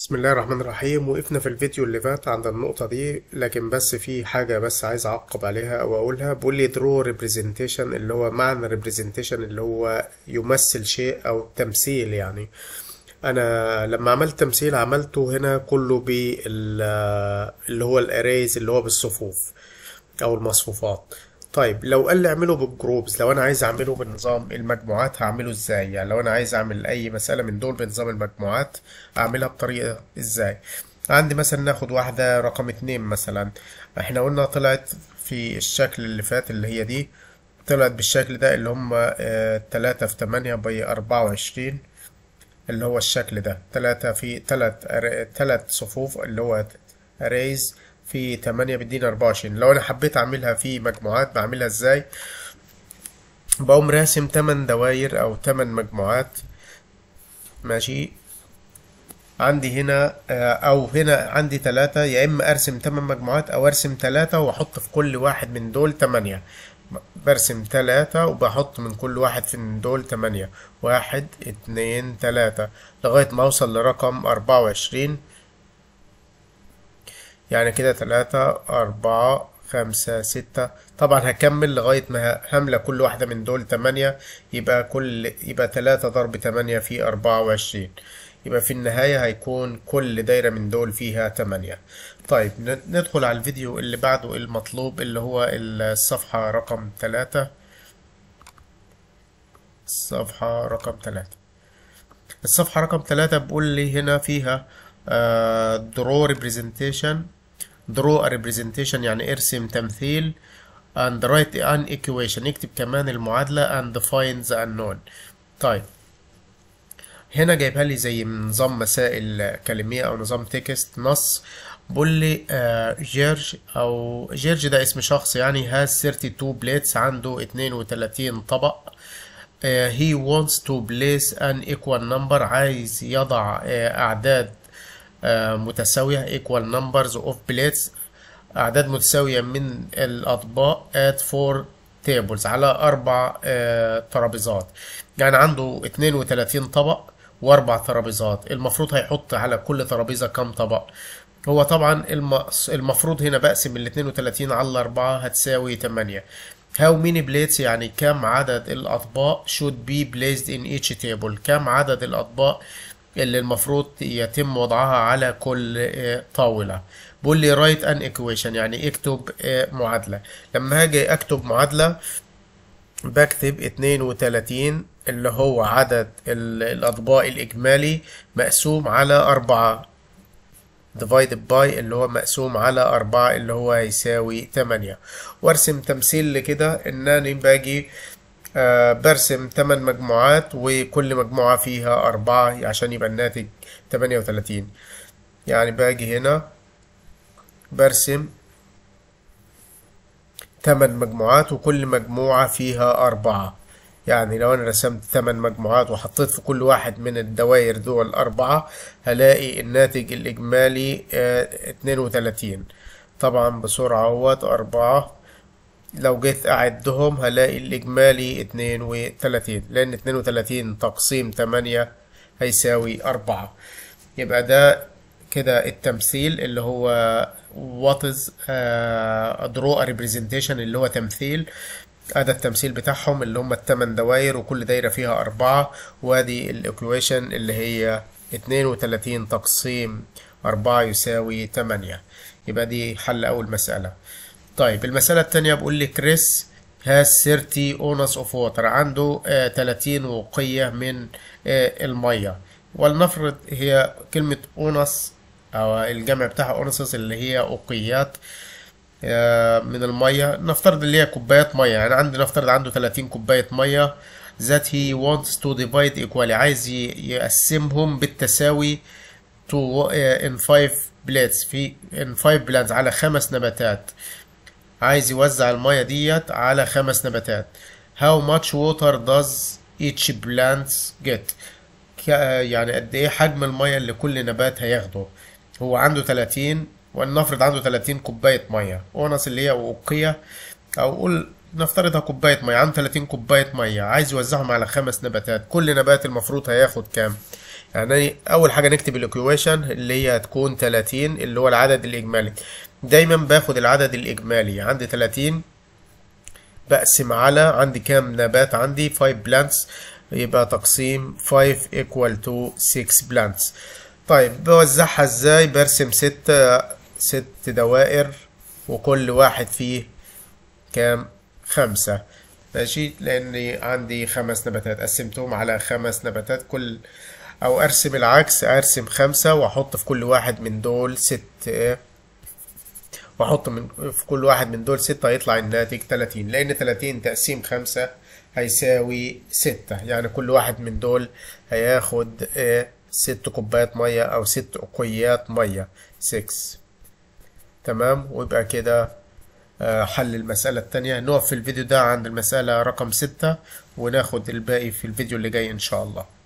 بسم الله الرحمن الرحيم وقفنا في الفيديو اللي فات عند النقطة دي لكن بس في حاجة بس عايز أعقب عليها أو أقولها بقول لي درو ريبريزنتيشن اللي هو معنى ريبريزنتيشن اللي هو يمثل شيء أو تمثيل يعني أنا لما عملت تمثيل عملته هنا كله بال اللي هو الأريز اللي هو بالصفوف أو المصفوفات طيب لو قال لي اعمله بالجروبز لو انا عايز اعمله بنظام المجموعات هعمله ازاي يعني لو انا عايز اعمل اي مسألة من دول بنظام المجموعات اعملها بطريقة ازاي عندي مثلا ناخد واحدة رقم اتنين مثلا احنا قلنا طلعت في الشكل اللي فات اللي هي دي طلعت بالشكل ده اللي هم اه تلاتة في تمانية بي اربعة وعشرين اللي هو الشكل ده تلاتة في تلات تلات صفوف اللي هو arrays في تمانية بيدينا أربعة وعشرين لو أنا حبيت أعملها في مجموعات بعملها إزاي بقوم راسم تمن دواير أو تمن مجموعات ماشي عندي هنا أو هنا عندي تلاتة يا إما أرسم تمن مجموعات أو أرسم تلاتة وأحط في كل واحد من دول تمانية برسم تلاتة وبحط من كل واحد من دول تمانية واحد اتنين تلاتة لغاية ما أوصل لرقم أربعة وعشرين يعني كده تلاتة أربعة خمسة ستة طبعا هكمل لغاية ما هملى كل واحدة من دول تمانية يبقى كل يبقى تلاتة ضرب تمانية في أربعة وعشرين يبقى في النهاية هيكون كل دايرة من دول فيها تمانية طيب ندخل على الفيديو اللي بعده المطلوب اللي هو الصفحة رقم تلاتة الصفحة رقم تلاتة الصفحة رقم تلاتة بقول لي هنا فيها draw representation draw a representation يعني ارسم تمثيل and write an equation اكتب كمان المعادلة and find the unknown طيب هنا جايبها لي زي نظام مسائل كلمية أو نظام تكست نص بقول لي آه جيرج أو جيرج ده اسم شخص يعني has 32 plates عنده 32 طبق uh, he wants to place an equal number عايز يضع uh, أعداد متساوية equal numbers of plates أعداد متساوية من الأطباق at four tables على أربع ترابيزات يعني عنده اتنين وتلاتين طبق وأربع ترابيزات المفروض هيحط على كل ترابيزة كام طبق هو طبعا المفروض هنا بقسم ال 32 على الأربعة هتساوي تمانية how many plates يعني كم عدد الأطباق should be placed in each table كم عدد الأطباق اللي المفروض يتم وضعها على كل طاولة بقول لي write an equation يعني اكتب معادلة لما هاجي اكتب معادلة بكتب اتنين وتلاتين اللي هو عدد الأطباق الإجمالي مقسوم على أربعة divided by اللي هو مقسوم على أربعة اللي هو هيساوي تمانية وارسم تمثيل لكده إنني باجي آه برسم تمن مجموعات وكل مجموعة فيها أربعة عشان يبقى الناتج تمانية وتلاتين يعني باجي هنا برسم تمن مجموعات وكل مجموعة فيها أربعة يعني لو أنا رسمت تمن مجموعات وحطيت في كل واحد من الدوائر دول أربعة هلاقي الناتج الإجمالي اتنين وتلاتين طبعا بسرعة اهوت أربعة لو جيت أعدهم هلاقي الإجمالي اتنين وتلاتين لأن اتنين وتلاتين تقسيم تمانية هيساوي أربعة يبقى ده كده التمثيل اللي هو what is uh, draw a representation اللي هو تمثيل ادي التمثيل بتاعهم اللي هم التمن دواير وكل دايرة فيها أربعة وادي الإيكويشن اللي هي اتنين وتلاتين تقسيم أربعة يساوي تمانية يبقى دي حل أول مسألة طيب المسألة التانية بقول لي كريس has 30 ounce of water عنده آه 30 وقية من آه المية ولنفرض هي كلمة اونس أو الجمع بتاعها اونسز اللي هي أوقيات آه من المية نفترض اللي هي كوبايات مية يعني عندي نفترض عنده 30 كوباية مية that he wants to divide equally عايز يقسمهم بالتساوي to in five plates في in five plants على خمس نباتات عايز يوزع المية ديت على خمس نباتات how much water does each plant get يعني قد ايه حجم المية اللي كل نبات هياخده هو عنده 30 ولنفرض عنده 30 كوباية مية اونس اللي هي اوقية او قول نفترضها كوباية مية عنده 30 كوباية مية عايز يوزعهم على خمس نباتات كل نبات المفروض هياخد كام يعني اول حاجه نكتب الايكويشن اللي هي هتكون 30 اللي هو العدد الاجمالي دايما باخد العدد الاجمالي عندي 30 بقسم على عندي كام نبات عندي 5 plants يبقى تقسيم 5 equal to 6 plants طيب بوزعها ازاي برسم ست ست دوائر وكل واحد فيه كام خمسة ماشي لاني عندي خمس نباتات قسمتهم على خمس نباتات كل او ارسم العكس ارسم خمسة واحط في كل واحد من دول ست واحط من في كل واحد من دول ستة هيطلع الناتج تلاتين لان تلاتين تقسيم خمسة هيساوي ستة يعني كل واحد من دول هياخد ست كوبايات مية او ست اقويات مية 6 تمام ويبقى كده حل المسألة التانية نقف في الفيديو ده عند المسألة رقم ستة وناخد الباقي في الفيديو اللي جاي إن شاء الله